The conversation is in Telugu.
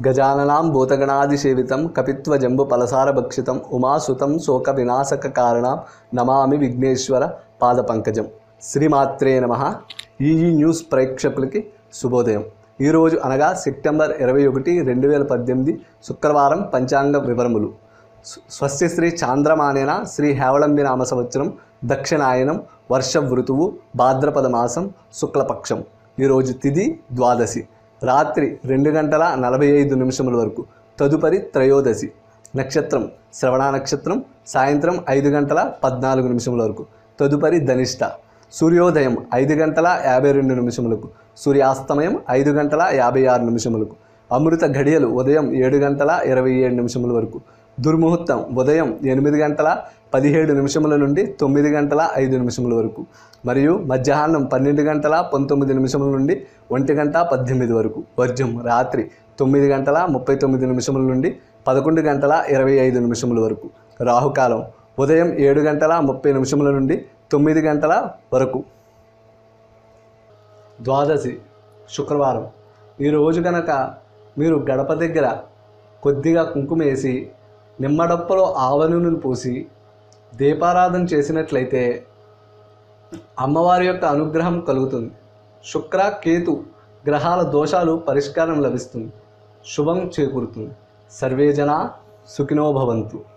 గజాననాం భూతగణాదిసేవితం కపిత్వ జంబు పలసార భక్షితం ఉమాసుతం శోక వినాశక కారణం నమామి విఘ్నేశ్వర పాద పంకజం శ్రీమాత్రే నమ ఈఈ న్యూస్ ప్రేక్షకులకి శుభోదయం ఈరోజు అనగా సెప్టెంబర్ ఇరవై ఒకటి రెండు వేల పద్దెనిమిది శుక్రవారం పంచాంగ వివరములు స్వ- స్వస్తి శ్రీ చాంద్రమానేన శ్రీ హేవళంబి నామ సంవత్సరం దక్షిణాయనం వర్ష ఋతువు భాద్రపద మాసం శుక్లపక్షం ఈరోజు తిథి ద్వాదశి రాత్రి రెండు గంటల నలభై ఐదు నిమిషముల వరకు తదుపరి త్రయోదశి నక్షత్రం శ్రవణ నక్షత్రం సాయంత్రం ఐదు గంటల పద్నాలుగు నిమిషముల వరకు తదుపరి ధనిష్ట సూర్యోదయం ఐదు గంటల యాభై రెండు నిమిషములకు సూర్యాస్తమయం ఐదు గంటల యాభై ఆరు నిమిషములకు అమృత ఘడియలు ఉదయం ఏడు గంటల ఇరవై ఏడు నిమిషముల వరకు దుర్ముహూర్తం ఉదయం ఎనిమిది గంటల పదిహేడు నిమిషముల నుండి తొమ్మిది గంటల ఐదు నిమిషముల వరకు మరియు మధ్యాహ్నం పన్నెండు గంటల పంతొమ్మిది నిమిషముల నుండి ఒంటి గంట పద్దెనిమిది వరకు వర్జం రాత్రి తొమ్మిది గంటల ముప్పై తొమ్మిది నిమిషముల నుండి పదకొండు గంటల ఇరవై ఐదు నిమిషముల వరకు రాహుకాలం ఉదయం ఏడు గంటల ముప్పై నిమిషముల నుండి తొమ్మిది గంటల వరకు ద్వాదశి శుక్రవారం ఈరోజు కనుక మీరు గడప దగ్గర కొద్దిగా కుంకుమ వేసి నిమ్మడప్పలో ఆవ నూనెను పోసి దీపారాధన చేసినట్లయితే అమ్మవారి యొక్క అనుగ్రహం కలుగుతుంది శుక్ర కేతు గ్రహాల దోషాలు పరిష్కారం లభిస్తుంది శుభం చేకూరుతుంది సర్వే జన సుఖినో భవంతు